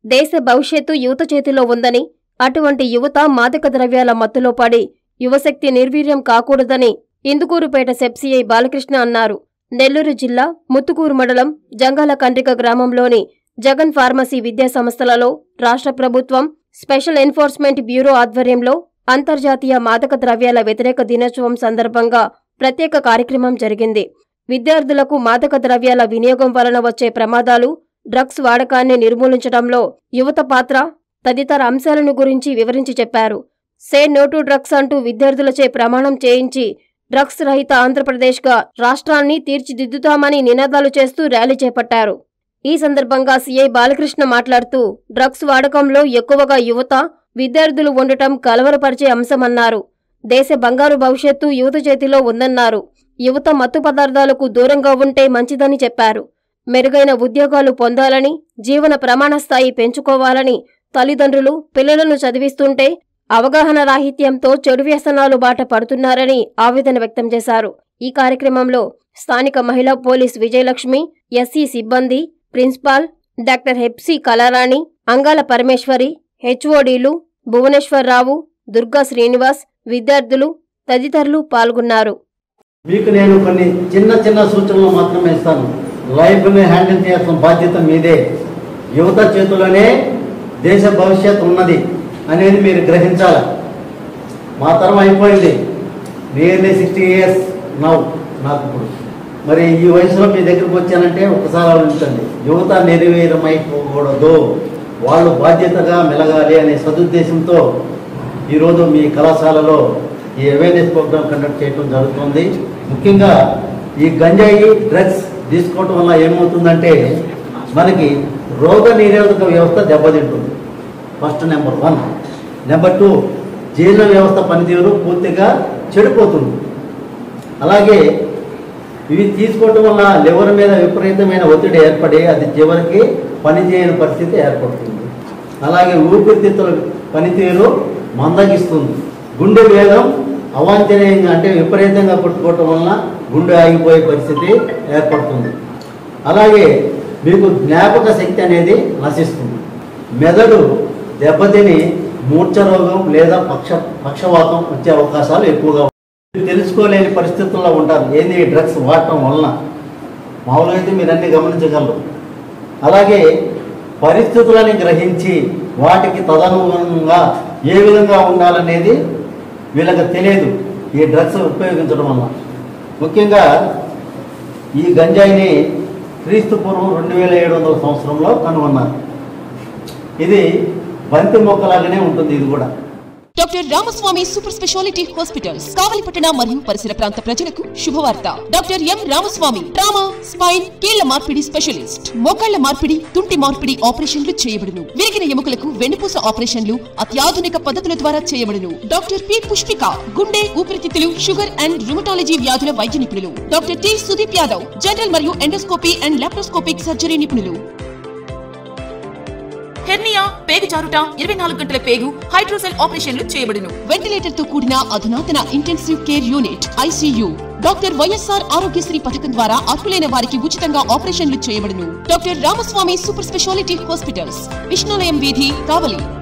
దేశ భవిష్యత్తు యువత చేతిలో ఉందని అటువంటి యువత మాదక ద్రవ్యాల మత్తులో పడి యువశక్తి నిర్వీర్యం కాకూడదని ఇందుకూరుపేట సెప్సిఐ బాలకృష్ణ అన్నారు నెల్లూరు జిల్లా ముత్తుకూరు మండలం జంగాల కండ్రిక గ్రామంలోని జగన్ ఫార్మసీ విద్యా సంస్థలలో రాష్ట్ర ప్రభుత్వం స్పెషల్ ఎన్ఫోర్స్మెంట్ బ్యూరో ఆధ్వర్యంలో అంతర్జాతీయ మాదక ద్రవ్యాల వ్యతిరేక దినోత్సవం సందర్భంగా ప్రత్యేక కార్యక్రమం జరిగింది విద్యార్థులకు మాదక ద్రవ్యాల వినియోగం వలన వచ్చే ప్రమాదాలు డ్రగ్స్ వాడకాన్ని నిర్మూలించడంలో యువత పాత్ర తదితర అంశాలను గురించి వివరించి చెప్పారు సే నో టు డ్రగ్స్ అంటూ విద్యార్థులచే ప్రమాణం చేయించి డ్రగ్స్ రహిత ఆంధ్రప్రదేశ్గా రాష్ట్రాన్ని తీర్చిదిద్దుతామని నినాదాలు చేస్తూ ర్యాలీ చేపట్టారు ఈ సందర్భంగా సీఐ బాలకృష్ణ మాట్లాడుతూ డ్రగ్స్ వాడకంలో ఎక్కువగా యువత విద్యార్థులు ఉండటం కలవరపరిచే అంశమన్నారు దేశ బంగారు భవిష్యత్తు యువత చేతిలో ఉందన్నారు యువత మత్తు పదార్థాలకు దూరంగా ఉంటే మంచిదని చెప్పారు మెరుగైన ఉద్యోగాలు పొందాలని జీవన ప్రమాణ స్థాయి పెంచుకోవాలని తల్లిదండ్రులు పిల్లలను చదివిస్తుంటే అవగాహన రాహిత్యంతో చెడు వ్యసనాలు బాట పడుతున్నారని ఆవేదన వ్యక్తం చేశారు ఈ కార్యక్రమంలో స్థానిక మహిళా పోలీస్ విజయలక్ష్మి ఎస్సీ సిబ్బంది ప్రిన్సిపాల్ డాక్టర్ హెప్సి కళారాణి అంగాల పరమేశ్వరి హెచ్ఓడీలు భువనేశ్వరరావు దుర్గా శ్రీనివాస్ విద్యార్థులు తదితరులు పాల్గొన్నారు మీకు నేను కొన్ని చిన్న చిన్న సూచనలు మాత్రమే ఇస్తాను లైఫ్ని హ్యాండిల్ చేయాల్సిన బాధ్యత మీదే యువత చేతిలోనే దేశ భవిష్యత్ ఉన్నది అనేది మీరు గ్రహించాలి మా తరం అయిపోయింది నియర్లీ సిక్స్టీ ఇయర్స్ నవ్ నాకు ఇప్పుడు మరి ఈ వయసులో మీ దగ్గరికి వచ్చానంటే ఒకసారి ఆలోచించండి యువత నిర్వీర్యమైపోకూడదు వాళ్ళు బాధ్యతగా మెలగాలి అనే సదుద్దేశంతో ఈరోజు మీ కళాశాలలో ఈ అవేర్నెస్ ప్రోగ్రామ్ కండక్ట్ చేయడం జరుగుతుంది ముఖ్యంగా ఈ గంజాయి డ్రగ్స్ తీసుకోవటం వల్ల ఏమవుతుందంటే మనకి రోగ నిరోధక వ్యవస్థ దెబ్బతింటుంది first number one number two జీర్ణ వ్యవస్థ పనితీరు పూర్తిగా చెడిపోతుంది అలాగే ఇవి తీసుకోవటం వల్ల లివర్ మీద విపరీతమైన ఒత్తిడి ఏర్పడి అది చివరికి పనిచేయని పరిస్థితి ఏర్పడుతుంది అలాగే ఊపిరితిత్తుల పనితీరు మందగిస్తుంది గుండె వేగం అవాంఛనీయంగా అంటే విపరీతంగా కొట్టుకోవటం వలన గుండె ఆగిపోయే పరిస్థితి ఏర్పడుతుంది అలాగే మీకు జ్ఞాపక శక్తి అనేది నశిస్తుంది మెదడు దెబ్బతిని మూర్ఛ రోగం లేదా పక్ష పక్షవాతం వచ్చే అవకాశాలు ఎక్కువగా ఉంటాయి. మీరు తెలుసుకోలేని పరిస్థితుల్లో ఉంటారు ఏంది ఈ డ్రగ్స్ వాడటం వలన మామూలుగా అయితే మీరు అన్ని గమనించగలరు అలాగే పరిస్థితులని గ్రహించి వాటికి తదనుగుణంగా ఏ విధంగా ఉండాలనేది వీళ్ళకి తెలియదు ఈ డ్రగ్స్ ఉపయోగించడం వల్ల ముఖ్యంగా ఈ గంజాయిని క్రీస్తు పూర్వం రెండు వేల ఏడు వందల సంవత్సరంలో కనుగొన్నారు ఇది బంతి మొక్కలాగానే ఉంటుంది ఇది కూడా doctor Ramaswamy super speciality hospitals కావలిపట్టణ మరియు పరిసర ప్రాంత ప్రజలకు శుభవార్త doctor M Ramaswamy trauma spine కీళ్ల మార్పిడి స్పెషలిస్ట్ మోకాళ్ల మార్పిడి తుంటి మార్పిడి ఆపరేషన్లు చేయబడును విరిగిన ఎముకలకు వెన్నుపూస ఆపరేషన్లు అత్యాధునిక పద్ధతుల ద్వారా చేయబడును డాక్టర్ పి పుష్పిక గుండె ఊపిరితిత్తులు షుగర్ అండ్ రుమటాలజీ వ్యాధుల వైద్య నిపుణులు doctor T Sudeep Yadav general మరియు ఎండోస్కోపీ అండ్ లాప్రోస్కోపిక్ సర్జరీ నిపుణులు హెర్నియా పేగు జారుట ఇరవై నాలుగు గంటల పేగు హైడ్రోసెల్ ఆపరేషన్లు చేయబడును వెంటిలేటర్ తో కూడిన అధునాతన intensive care unit ICU doctor YSR Aarogyasri పథకం ద్వారా అర్హులైన వారికి ఉచితంగా ఆపరేషన్లు చేయబడును doctor Ramaswamy super speciality hospitals Vishnulayam వీధి కావలి